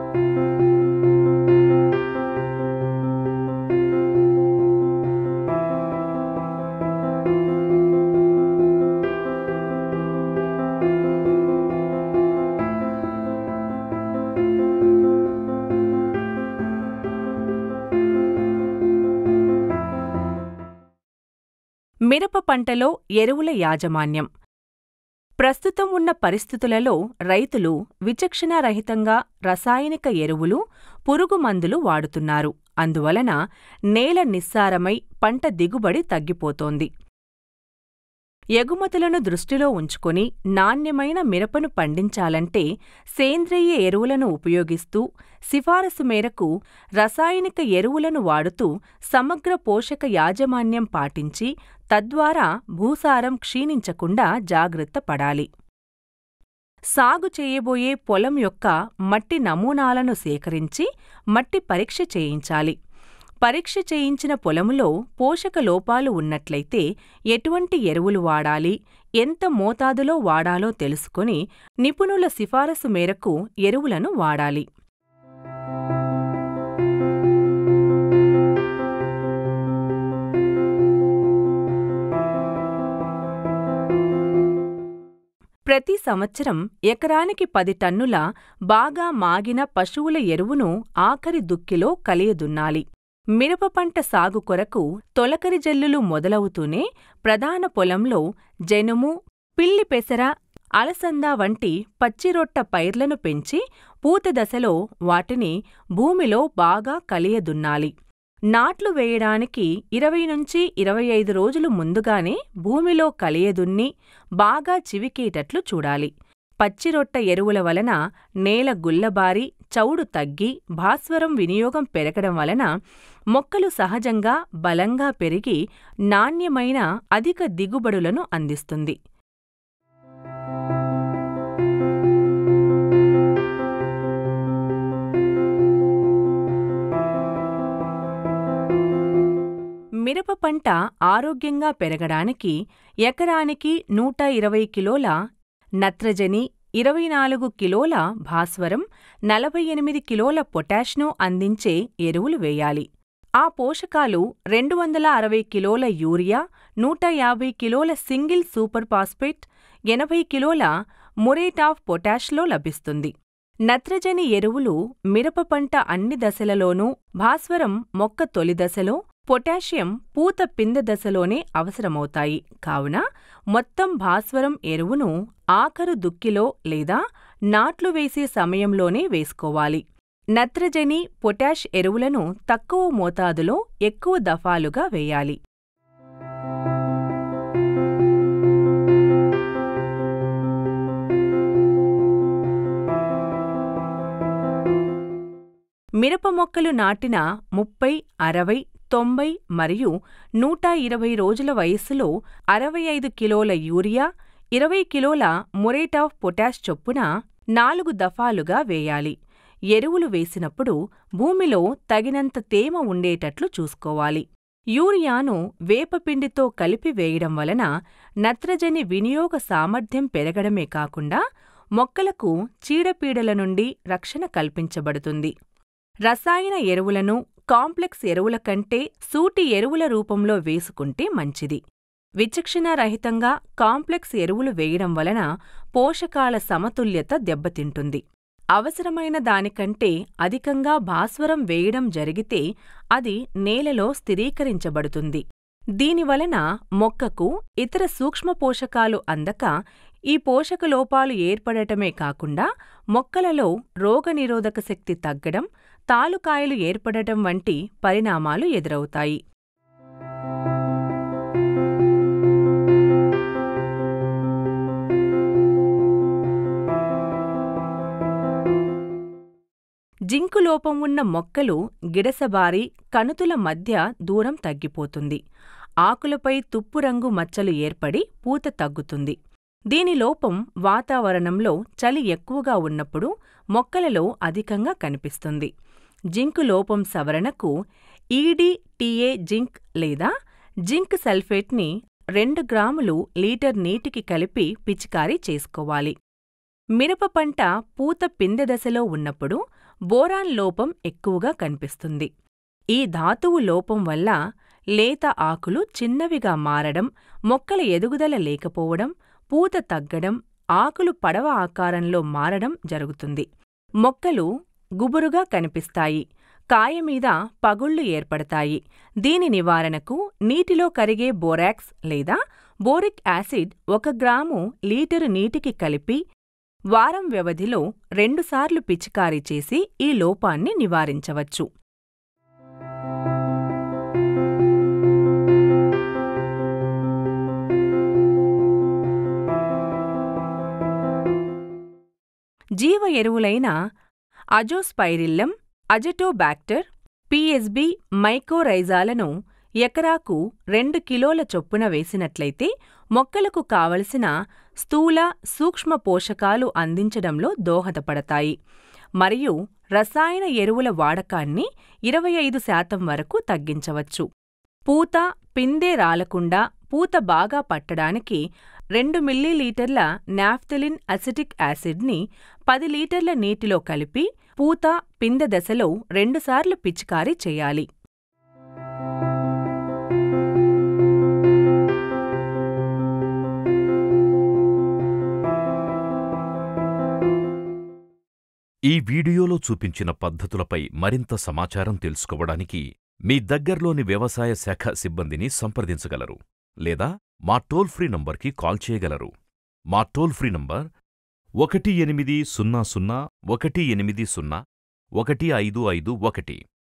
మిరప పంటలో ఎరువుల యాజమాన్యం ప్రస్తుతం ఉన్న పరిస్థితులలో రైతులు విచక్షణారహితంగా రసాయనిక ఎరువులు, పురుగుమందులు వాడుతున్నారు. అందువలన నేల నిస్సారమై పంట దిగుబడి తగ్గిపోతోంది. ఎగుమతులను దృష్టిలో ఉంచుకొని నాణ్యమైన మిరపను పండించాలంటే సేంద్రియ ఎరువులను ఉపయోగిస్తూ, సిఫారసు మేరకు రసాయనిక ఎరువులను వాడుతూ సమగ్ర పోషక యాజమాన్యం పాటించి తద్వారా భూసారం క్షీణించకుండా జాగ్రత్త పడాలి. సాగు చేయబోయే పొలం యొక్క మట్టి నమూనాలను సేకరించి మట్టి పరీక్ష చేయించాలి. పరీక్ష చేయించిన పొలములో పోషక లోపాలు ఉన్నట్లయితే ఎటువంటి ఎరువులు వాడాలి, ఎంత మోతాదులో వాడాలో తెలుసుకొని నిపుణుల సిఫారసు మేరకు ఎరువులను వాడాలి. ప్రతి సంవత్సరం ఎకరానికి పది టన్నుల బాగా మాగిన పశువుల ఎరువును ఆఖరి దుక్కిలో కలియదున్నాలి. మిరప పంట సాగు కొరకు తొలకరి జల్లులు మొదలవుతూనే ప్రధాన పొలంలో జనుము, పిల్లి పెసర, అలసంద వంటి పచ్చిరొట్ట పైర్లను పెంచి పూత దశలో వాటిని భూమిలో బాగా కలియదున్నాలి. నాట్లు వేయడానికి ఇరవై నుంచి ఇరవై ఐదు రోజులు ముందుగానే భూమిలో కలియదున్ని బాగా చివికేటట్లు చూడాలి. పచ్చిరొట్ట ఎరువుల వలన నేల గుల్లబారి చౌడు తగ్గి భాస్వరం వినియోగం పెరగడం వలన మొక్కలు సహజంగా బలంగా పెరిగి నాణ్యమైన అధిక దిగుబడులను అందిస్తుంది. మిరప పంట ఆరోగ్యంగా పెరగడానికి ఎకరానికి నూట ఇరవై కిలోల నత్రజని, ఇరవై నాలుగు కిలోల భాస్వరం, నలభై ఎనిమిది కిలోల పొటాష్ను అందించే ఎరువులు వేయాలి. ఆ పోషకాలు రెండు వందల అరవై కిలోల యూరియా, నూట యాభై కిలోల సింగిల్ సూపర్ ఫాస్ఫేట్, ఎనభై కిలోల మురేట్ ఆఫ్ పొటాష్లో లభిస్తుంది. నత్రజని ఎరువులు మిరప పంట అన్ని దశలలోనూ, భాస్వరం మొక్క తొలి దశలో, పొటాషియం పూత పిందె దశలోనే అవసరమవుతాయి కావున మొత్తం భాస్వరం ఎరువును ఆఖరు దుక్కిలో లేదా నాట్లు వేసే సమయంలోనే వేసుకోవాలి. నత్రజని, పొటాష్ ఎరువులను తక్కువ మోతాదులో ఎక్కువ దఫాలుగా వేయాలి. మిరప మొక్కలు నాటిన ముప్పై, అరవై, తొంభై మరియు నూట ఇరవై రోజుల వయస్సులో అరవై ఐదు కిలోల యూరియా, ఇరవై కిలోల మురేట్ ఆఫ్ పొటాష్ చొప్పున నాలుగు దఫాలుగా వేయాలి. ఎరువులు వేసినప్పుడు భూమిలో తగినంత తేమ ఉండేటట్లు చూసుకోవాలి. యూరియాను వేపపిండితో కలిపి వేయడం వలన నత్రజని వినియోగ సామర్థ్యం పెరగడమే కాకుండా మొక్కలకు చీడపీడల నుండి రక్షణ కల్పించబడుతుంది. రసాయన ఎరువులను కాంప్లెక్స్ ఎరువుల కంటే సూటి ఎరువుల రూపంలో వేసుకుంటే మంచిది. విచక్షణారహితంగా కాంప్లెక్స్ ఎరువులు వేయడం వలన పోషకాల సమతుల్యత దెబ్బతింటుంది. అవసరమైన దానికంటే అధికంగా భాస్వరం వేయడం జరిగితే అది నేలలో స్థిరీకరించబడుతుంది. దీనివలన మొక్కకు ఇతర సూక్ష్మ పోషకాలు అందక ఈ పోషకలోపాలు ఏర్పడటమే కాకుండా మొక్కలలో రోగనిరోధక శక్తి తగ్గడం, తాలుకాయలు ఏర్పడటం వంటి పరిణామాలు ఎదురవుతాయి. జింకు లోపం ఉన్న మొక్కలు గిడసబారి కణుతుల మధ్య దూరం తగ్గిపోతుంది. ఆకులపై తుప్పు రంగు మచ్చలు ఏర్పడి పూత తగ్గుతుంది. దీని లోపం వాతావరణంలో చలి ఎక్కువగా ఉన్నప్పుడు మొక్కలలో అధికంగా కనిపిస్తుంది. జింకు లోపం సవరణకు ఈడీటీఏ జింక్ లేదా జింక్ సల్ఫేట్ని రెండు గ్రాములు లీటర్ నీటికి కలిపి పిచికారీ చేసుకోవాలి. మిరప పంట పూత పిందె దశలో ఉన్నప్పుడు బోరాన్ లోపం ఎక్కువగా కనిపిస్తుంది ఈ ధాతువు లోపం వల్ల లేత ఆకులు చిన్నవిగా మారడం మొక్కల ఎదుగుదల లేకపోవడం పూత తగ్గడం ఆకులు పడవ ఆకారంలో మారడం జరుగుతుంది మొక్కలు గుబురుగా కనిపిస్తాయి కాయమీద పగుళ్లు ఏర్పడతాయి దీని నివారణకు నీటిలో కరిగే బోరాక్స్ లేదా బోరిక్ యాసిడ్ ఒక గ్రాము లీటరు నీటికి కలిపి వారం వ్యవధిలో రెండుసార్లు పిచికారీ చేసి ఈ లోపాన్ని నివారించవచ్చు జీవ ఎరువులైన అజోస్పైరిల్లం అజటోబాక్టర్ పిఎస్బి మైకోరైజాలను ఎకరాకు రెండు కిలోల చొప్పున వేసినట్లయితే మొక్కలకు కావలసిన స్థూల సూక్ష్మ పోషకాలు అందించడంలో దోహదపడతాయి మరియు రసాయన ఎరువుల వాడకాన్ని ఇరవై ఐదు శాతం వరకు తగ్గించవచ్చు పూత పిందె రాలకుండా పూత బాగా పట్టడానికి రెండు మిల్లీలీటర్ల నాఫ్థలిన్ అసిటిక్ యాసిడ్ని పది లీటర్ల నీటిలో కలిపి పూత పిందె దశలో రెండుసార్లు పిచికారీ చేయాలి ఈ వీడియోలో చూపించిన పద్ధతులపై మరింత సమాచారం తెలుసుకోవడానికి మీ దగ్గర్లోని వ్యవసాయ శాఖ సిబ్బందిని సంప్రదించగలరు లేదా మా టోల్ ఫ్రీ నంబర్కి కాల్ చేయగలరు మా టోల్ ఫ్రీ నంబర్ ఒకటి ఎనిమిది సున్నా సున్నా ఒకటి ఎనిమిది సున్నా ఒకటి ఐదు ఐదు ఒకటి